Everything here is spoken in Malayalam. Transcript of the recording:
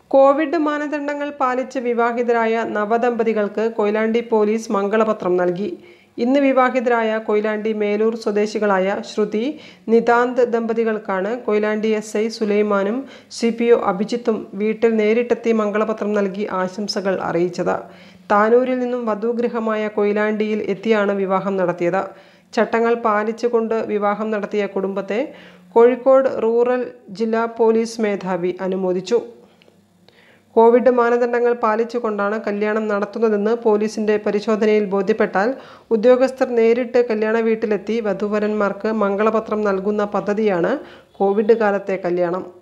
കോവിഡ് മാനദണ്ഡങ്ങൾ പാലിച്ച് വിവാഹിതരായ നവദമ്പതികൾക്ക് കൊയിലാണ്ടി പോലീസ് മംഗളപത്രം നൽകി ഇന്ന് വിവാഹിതരായ കൊയിലാണ്ടി മേലൂർ സ്വദേശികളായ ശ്രുതി നിതാന്ത് ദമ്പതികൾക്കാണ് കൊയിലാണ്ടി എസ് ഐ സുലൈമാനും സി പി ഒ അഭിജിത്തും വീട്ടിൽ നേരിട്ടെത്തി മംഗളപത്രം നൽകി ആശംസകൾ അറിയിച്ചത് താനൂരിൽ നിന്നും വധുഗൃഹമായ കൊയിലാണ്ടിയിൽ എത്തിയാണ് വിവാഹം നടത്തിയത് ചട്ടങ്ങൾ പാലിച്ചുകൊണ്ട് വിവാഹം നടത്തിയ കുടുംബത്തെ കോഴിക്കോട് റൂറൽ ജില്ലാ പോലീസ് മേധാവി അനുമോദിച്ചു കോവിഡ് മാനദണ്ഡങ്ങൾ പാലിച്ചുകൊണ്ടാണ് കല്യാണം നടത്തുന്നതെന്ന് പോലീസിന്റെ പരിശോധനയിൽ ബോധ്യപ്പെട്ടാൽ ഉദ്യോഗസ്ഥർ നേരിട്ട് കല്യാണ വീട്ടിലെത്തി വധൂവരന്മാർക്ക് മംഗളപത്രം നൽകുന്ന പദ്ധതിയാണ് കോവിഡ് കാലത്തെ കല്യാണം